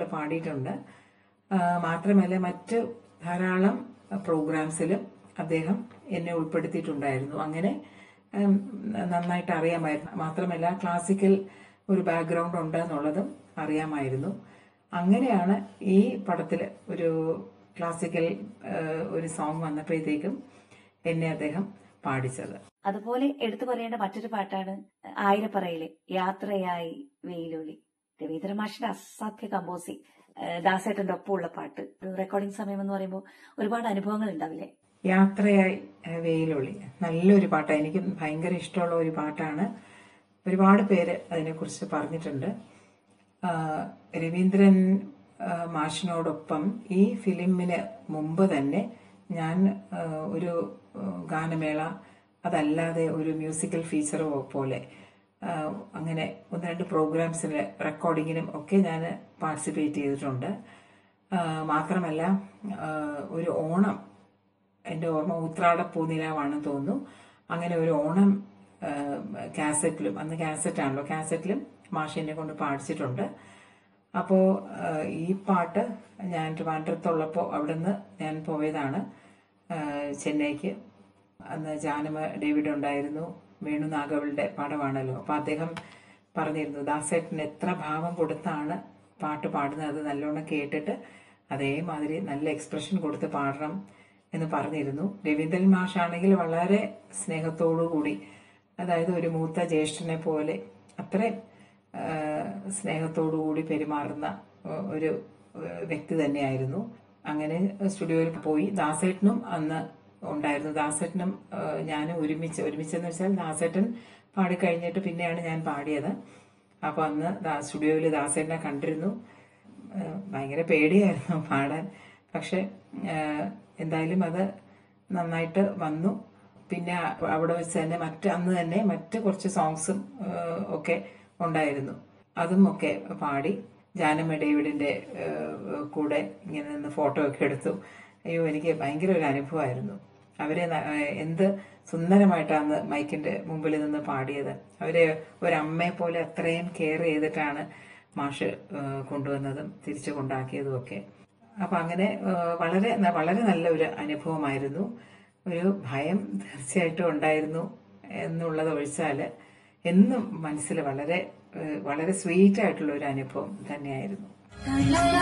പാടിയിട്ടുണ്ട് ആ, മാത്രമല്ല മറ്റ് ധാരാളം പ്രോഗ്രാംസിലും അദ്ദേഹം എന്നെ ഉൾപ്പെടുത്തിയിട്ടുണ്ടായിരുന്നു അങ്ങനെ ഉം, നന്നായിട്ട് അറിയാമായിരുന്നു മാത്രമല്ല ക്ലാസിക്കൽ ഒരു ബാക്ക്ഗ്രൗണ്ട് ഉണ്ട് എന്നുള്ളതും അറിയാമായിരുന്നു അങ്ങനെയാണ് ഈ പടത്തിൽ ഒരു ക്ലാസിക്കൽ ആ, ഒരു സോങ് വന്നപ്പോഴത്തേക്കും എന്നെ അദ്ദേഹം പാടിച്ചത് അതുപോലെ എടുത്തു പറയേണ്ട മറ്റൊരു പാട്ടാണ് ആയിരപ്പറയിലെ യാത്രയായി വെയിലൊളി രവീന്ദ്ര മാഷിന്റെ അസാധ്യ കമ്പോസിംഗ് ദാസേട്ടന്റെ ഒപ്പമുള്ള പാട്ട് ഒരു റെക്കോർഡിംഗ് സമയം എന്ന് പറയുമ്പോൾ ഒരുപാട് അനുഭവങ്ങൾ ഉണ്ടാവില്ലേ യാത്രയായി ഏഹ്, വെയിലൊളി നല്ലൊരു പാട്ടാണ് എനിക്ക് ഭയങ്കര ഇഷ്ടമുള്ള ഒരു പാട്ടാണ് ഒരുപാട് പേര് അതിനെക്കുറിച്ച് പറഞ്ഞിട്ടുണ്ട് ആ, രവീന്ദ്രൻ ആ, മാഷിനോടൊപ്പം ഈ ഫിലിമിന് മുമ്പ് തന്നെ ഞാൻ ആ, ഒരു ആ, ഗാനമേള അതല്ലാതെ ഒരു മ്യൂസിക്കൽ ഫീച്ചറോ പോലെ ആ, അങ്ങനെ ഒന്ന് രണ്ട് പ്രോഗ്രാംസിന് റെക്കോർഡിങ്ങിനും ഒക്കെ ഞാൻ പാർട്ടിസിപ്പേറ്റ് ചെയ്തിട്ടുണ്ട് ആ, മാത്രമല്ല ആ, ഒരു ഓണം എൻ്റെ ഓർമ്മ ഉത്രാട പൂനിലാവാണെന്ന് തോന്നുന്നു അങ്ങനെ ഒരു ഓണം ആ, കാസറ്റിലും അന്ന് കാസറ്റാണല്ലോ കാസറ്റിലും മാഷിനെ കൊണ്ട് പാടിച്ചിട്ടുണ്ട് അപ്പോൾ ഈ പാട്ട് ഞാൻ ട്രിവാൻഡ്രത്തുള്ളപ്പോൾ അവിടുന്ന് ഞാൻ പോയതാണ് ആ, ചെന്നൈക്ക് അന്ന് ജാനമ ഡേവിഡ് ഉണ്ടായിരുന്നു വേണു നാഗവളുടെ പടമാണല്ലോ അപ്പോൾ അദ്ദേഹം പറഞ്ഞിരുന്നു ദാസേട്ടന് എത്ര ഭാവം കൊടുത്താണ് പാട്ട് പാടുന്നത് അത് നല്ലോണം കേട്ടിട്ട് അതേമാതിരി നല്ല എക്സ്പ്രഷൻ കൊടുത്ത് പാടണം എന്ന് പറഞ്ഞിരുന്നു രവീന്ദ്രൻ മാഷാണെങ്കിൽ വളരെ സ്നേഹത്തോടു കൂടി അതായത് ഒരു മൂത്ത ജ്യേഷ്ഠനെ പോലെ അത്രയും ആ, സ്നേഹത്തോടു കൂടി പെരുമാറുന്ന ആ, ഒരു ആ, വ്യക്തി തന്നെയായിരുന്നു അങ്ങനെ സ്റ്റുഡിയോയിൽ പോയി ദാസേട്ടനും അന്ന് ഉണ്ടായിരുന്നു ദാസേട്ടനും ആ, ഞാനും ഒരുമിച്ച് ഒരുമിച്ചെന്ന് വെച്ചാൽ ദാസേട്ടൻ പാടിക്കഴിഞ്ഞിട്ട് പിന്നെയാണ് ഞാൻ പാടിയത് അപ്പൊ അന്ന് ദാ- സ്റ്റുഡിയോയിൽ ദാസേട്ടനെ കണ്ടിരുന്നു ആ, ഭയങ്കര പേടിയായിരുന്നു പാടാൻ പക്ഷെ ആ, എന്തായാലും അത് നന്നായിട്ട് വന്നു പിന്നെ അ- അവിടെ വെച്ച് തന്നെ മറ്റ് അന്ന് തന്നെ മറ്റ് കുറച്ച് സോങ്സും ആ, ഒക്കെ ഉണ്ടായിരുന്നു അതും ഒക്കെ പാടി ജാനമ്മ ഡേവിഡിന്റെ ആ, കൂടെ ഇങ്ങനെ നിന്ന് ഫോട്ടോ ഒക്കെ എടുത്തു അയ്യോ എനിക്ക് ഭയങ്കര ഒരു അനുഭവമായിരുന്നു അവരെ ന- ആ, എന്ത് സുന്ദരമായിട്ടാണ് മൈക്കിന്റെ മുമ്പിൽ നിന്ന് പാടിയത് അവരെ ഒരമ്മയെ പോലെ അത്രയും കെയർ ചെയ്തിട്ടാണ് മാഷ് ആ, കൊണ്ടുവന്നതും തിരിച്ചു കൊണ്ടാക്കിയതും ഒക്കെ അപ്പൊ അങ്ങനെ ആ, വളരെ ന- വളരെ നല്ല ഒരു അനുഭവമായിരുന്നു ഒരു ഭയം തീർച്ചയായിട്ടും ഉണ്ടായിരുന്നു എന്നുള്ളത് ഒഴിച്ചാല് എന്നും മനസ്സിൽ വളരെ ആ, വളരെ സ്വീറ്റ് ആയിട്ടുള്ള ഒരു അനുഭവം തന്നെയായിരുന്നു